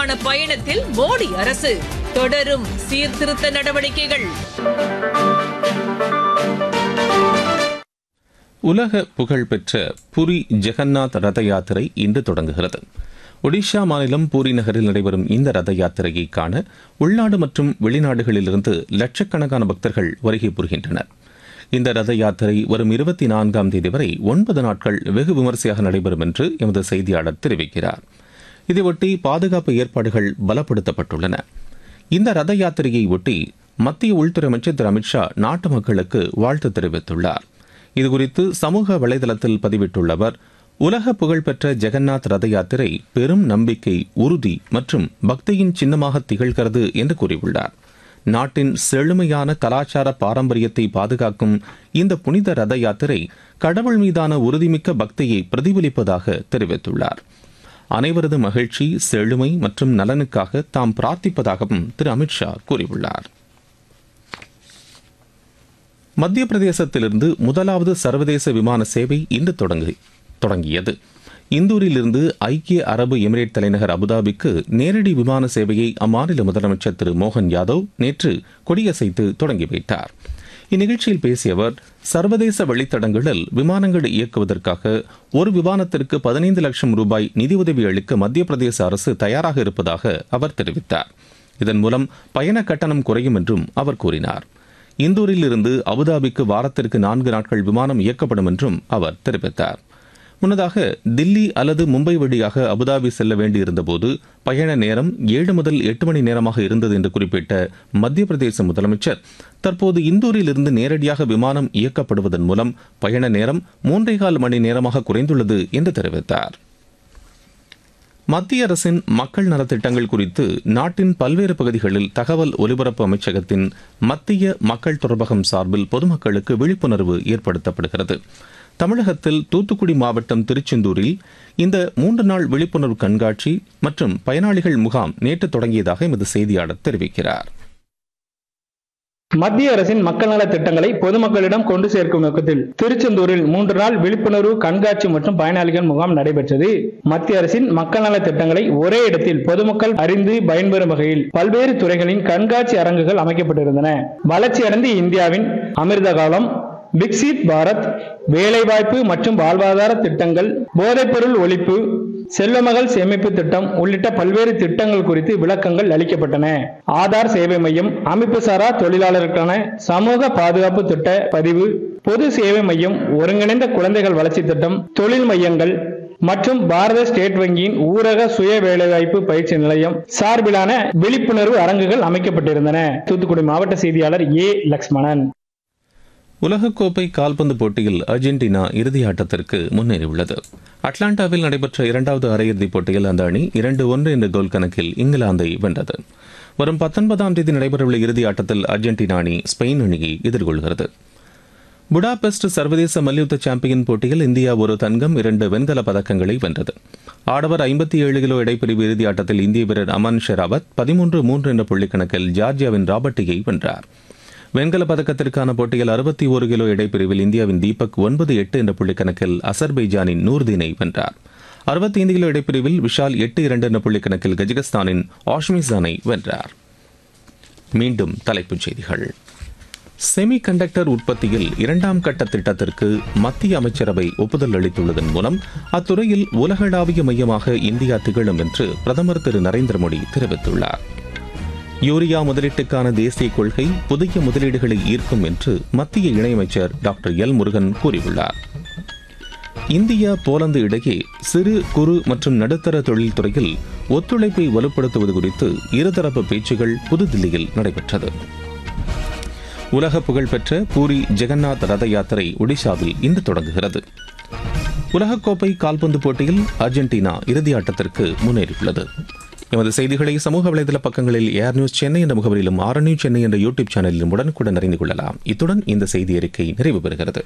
நோக்கிலான பயணத்தில் மோடி அரசு தொடரும் சீர்திருத்த நடவடிக்கைகள் உலக புகழ்பெற்ற புரி ஜெகநாத் ரத யாத்திரை இன்று தொடங்குகிறது ஒடிஷா மாநிலம் பூரி நகரில் நடைபெறும் இந்த ரத யாத்திரையை காண உள்நாடு மற்றும் வெளிநாடுகளிலிருந்து லட்சக்கணக்கான பக்தர்கள் வருகை புரிகின்றனர் இந்த ரத யாத்திரை வரும் இருபத்தி நான்காம் தேதி வரை ஒன்பது நாட்கள் வெகு விமரிசையாக நடைபெறும் என்று எமது செய்தியாளர் தெரிவிக்கிறார் இதையொட்டி பாதுகாப்பு ஏற்பாடுகள் பலப்படுத்தப்பட்டுள்ளன இந்த ரத யாத்திரையை ஒட்டி மத்திய உள்துறை அமைச்சர் திரு அமித்ஷா நாட்டு மக்களுக்கு வாழ்த்து தெரிவித்துள்ளார் இதுகுறித்து சமூக வலைதளத்தில் பதிவிட்டுள்ள அவர் உலக புகழ்பெற்ற ஜெகநாத் ரத யாத்திரை பெரும் நம்பிக்கை உறுதி மற்றும் பக்தியின் சின்னமாக திகழ்கிறது என்று கூறியுள்ளார் நாட்டின் செழுமையான கலாச்சார பாரம்பரியத்தை பாதுகாக்கும் இந்த புனித ரத யாத்திரை கடவுள் மீதான உறுதிமிக்க பக்தியை பிரதிபலிப்பதாக தெரிவித்துள்ளார் அனைவரது மகிழ்ச்சி செழுமை மற்றும் நலனுக்காக தாம் பிரார்த்திப்பதாகவும் திரு அமித்ஷா கூறியுள்ளார் மத்திய பிரதேசத்திலிருந்து முதலாவது சர்வதேச விமான சேவை இன்று தொடங்கி தொடங்கியது இந்தூரிலிருந்து ஐக்கிய அரபு எமிரேட் தலைநகர் அபுதாபிக்கு நேரடி விமான சேவையை அம்மாநில முதலமைச்சர் திரு மோகன் யாதவ் நேற்று கொடியசைத்து தொடங்கி வைத்தார் இந்நிகழ்ச்சியில் பேசிய அவர் சர்வதேச வழித்தடங்களில் விமானங்கள் இயக்குவதற்காக ஒரு விமானத்திற்கு பதினைந்து லட்சம் ரூபாய் நிதியுதவி அளிக்க மத்திய பிரதேச அரசு தயாராக இருப்பதாக அவர் தெரிவித்தார் இதன் மூலம் பயண கட்டணம் குறையும் என்றும் அவர் கூறினார் இந்தூரில் இருந்து அபுதாபிக்கு வாரத்திற்கு நான்கு நாட்கள் விமானம் இயக்கப்படும் என்றும் அவர் தெரிவித்தார் முன்னதாக தில்லி அல்லது மும்பை வழியாக அபுதாபி செல்ல வேண்டியிருந்தபோது பயண நேரம் ஏழு முதல் எட்டு மணி நேரமாக இருந்தது என்று குறிப்பிட்ட மத்திய பிரதேச முதலமைச்சர் தற்போது இந்தூரில் இருந்து நேரடியாக விமானம் இயக்கப்படுவதன் மூலம் பயண நேரம் மூன்றே கால் மணி நேரமாக குறைந்துள்ளது என்று தெரிவித்தார் மத்திய அரசின் மக்கள் நலத்திட்டங்கள் குறித்து நாட்டின் பல்வேறு பகுதிகளில் தகவல் ஒலிபரப்பு அமைச்சகத்தின் மத்திய மக்கள் தொடர்பகம் சார்பில் பொதுமக்களுக்கு விழிப்புணர்வு ஏற்படுத்தப்படுகிறது தமிழகத்தில் தூத்துக்குடி மாவட்டம் திருச்செந்தூரில் இந்த மூன்று நாள் விழிப்புணர்வு கண்காட்சி மற்றும் பயனாளிகள் முகாம் நேற்று தொடங்கியதாக எமது செய்தியாளர் தெரிவிக்கிறார் மத்திய அரசின் மக்கள் நல திட்டங்களை பொதுமக்களிடம் கொண்டு சேர்க்கும் நோக்கத்தில் திருச்செந்தூரில் மூன்று நாள் விழிப்புணர்வு கண்காட்சி மற்றும் பயனாளிகள் முகாம் நடைபெற்றது மத்திய அரசின் மக்கள் நல திட்டங்களை ஒரே இடத்தில் பொதுமக்கள் அறிந்து பயன்பெறும் வகையில் பல்வேறு துறைகளின் கண்காட்சி அரங்குகள் அமைக்கப்பட்டிருந்தன வளர்ச்சியடைந்த இந்தியாவின் அமிர்த காலம் பிக்சித் பாரத் வேலைவாய்ப்பு மற்றும் வாழ்வாதார திட்டங்கள் போதைப்பொருள் ஒழிப்பு செல்வமகள் சேமிப்பு திட்டம் உள்ளிட்ட பல்வேறு திட்டங்கள் குறித்து விளக்கங்கள் அளிக்கப்பட்டன ஆதார் சேவை மையம் அமைப்பு சாரா தொழிலாளருக்கான சமூக பாதுகாப்பு திட்ட பதிவு பொது சேவை மையம் ஒருங்கிணைந்த குழந்தைகள் வளர்ச்சி திட்டம் தொழில் மையங்கள் மற்றும் பாரத ஸ்டேட் வங்கியின் ஊரக சுய வேலைவாய்ப்பு பயிற்சி நிலையம் சார்பிலான விழிப்புணர்வு அரங்குகள் அமைக்கப்பட்டிருந்தன தூத்துக்குடி மாவட்ட செய்தியாளர் ஏ லக்ஷ்மணன் உலகக்கோப்பை கால்பந்து போட்டியில் அர்ஜென்டினா இறுதி ஆட்டத்திற்கு முன்னேறியுள்ளது அட்லாண்டாவில் நடைபெற்ற இரண்டாவது அரையிறுதிப் போட்டியில் அந்த அணி இரண்டு ஒன்று என்ற கோல் கணக்கில் இங்கிலாந்தை வென்றது வரும் பத்தொன்பதாம் தேதி நடைபெறவுள்ள இறுதி ஆட்டத்தில் அர்ஜென்டினா அணி ஸ்பெயின் அணியை எதிர்கொள்கிறது புடாபெஸ்ட் சர்வதேச மல்யுத்த சாம்பியன் போட்டியில் இந்தியா ஒரு தங்கம் இரண்டு வெண்கல பதக்கங்களை வென்றது ஆடவர் ஐம்பத்தி ஏழு கிலோ இடைப்பிரிவு இறுதி ஆட்டத்தில் இந்திய வீரர் அமன் ஷெராவத் பதிமூன்று மூன்று என்ற புள்ளிக்கணக்கில் ஜார்ஜியாவின் ராபர்ட்டியை வென்றார் வெண்கல பதக்கத்திற்கான போட்டியில் அறுபத்தி ஒரு கிலோ இடைப்பிரிவில் இந்தியாவின் தீபக் ஒன்பது எட்டு என்ற புள்ளிக்கணக்கில் அசர்பைஜானின் நூர்தீனை வென்றார் அறுபத்தி ஐந்து கிலோ இடைப்பிரிவில் விஷால் எட்டு இரண்டு என்ற புள்ளிக்கணக்கில் கஜகஸ்தானின் ஆஷ்மிசானை வென்றார் மீண்டும் தலைப்புச் செய்திகள் செமி கண்டக்டர் உற்பத்தியில் இரண்டாம் கட்ட திட்டத்திற்கு மத்திய அமைச்சரவை ஒப்புதல் அளித்துள்ளதன் மூலம் அத்துறையில் உலகளாவிய மையமாக இந்தியா திகழும் என்று பிரதமர் திரு நரேந்திர மோடி தெரிவித்துள்ளார் யூரியா முதலீட்டுக்கான தேசிய கொள்கை புதிய முதலீடுகளை ஈர்க்கும் என்று மத்திய இணையமைச்சர் டாக்டர் எல் முருகன் கூறியுள்ளார் இந்தியா போலந்து இடையே சிறு குறு மற்றும் நடுத்தர தொழில்துறையில் ஒத்துழைப்பை வலுப்படுத்துவது குறித்து இருதரப்பு பேச்சுகள் புதுதில்லியில் நடைபெற்றது உலக புகழ்பெற்ற பூரி ஜெகநாத் ரத யாத்திரை ஒடிஷாவில் இன்று தொடங்குகிறது உலகக்கோப்பை கால்பந்து போட்டியில் அர்ஜென்டினா இறுதியாட்டத்திற்கு முன்னேறியுள்ளது எமது செய்திகளை சமூக வலைதள பக்கங்களில் ஏர் நியூஸ் சென்னை என்ற முகவரியிலும் ஆர் நியூஸ் சென்னை என்ற யூடியூப் சேனலிலும் உடனுக்குடன் அறிந்து கொள்ளலாம் இத்துடன் இந்த செய்தி அறிக்கை நிறைவு பெறுகிறது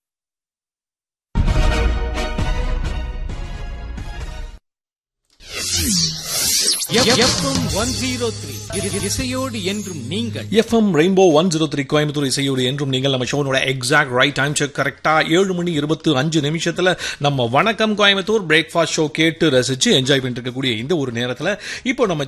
எஃப்எம் ஒன் ஜீரோ த்ரீ இசையோடு என்றும் நீங்கள் F M rainbow one zero three Coimbatore இசையோடு என்றும் நீங்கள் நம்ம ஷோனோட எக்ஸாக்ட் ரைட் டைம் செக் கரெக்டா ஏழு மணி இருபத்து அஞ்சு நிமிஷத்துல நம்ம வணக்கம் கோயம்புத்தூர் பிரேக்ஃபாஸ்ட் ஷோ கேட்டு ரசிச்சு என்ஜாய் பண்ணிட்டு இருக்கக்கூடிய இந்த ஒரு நேரத்துல இப்போ நம்ம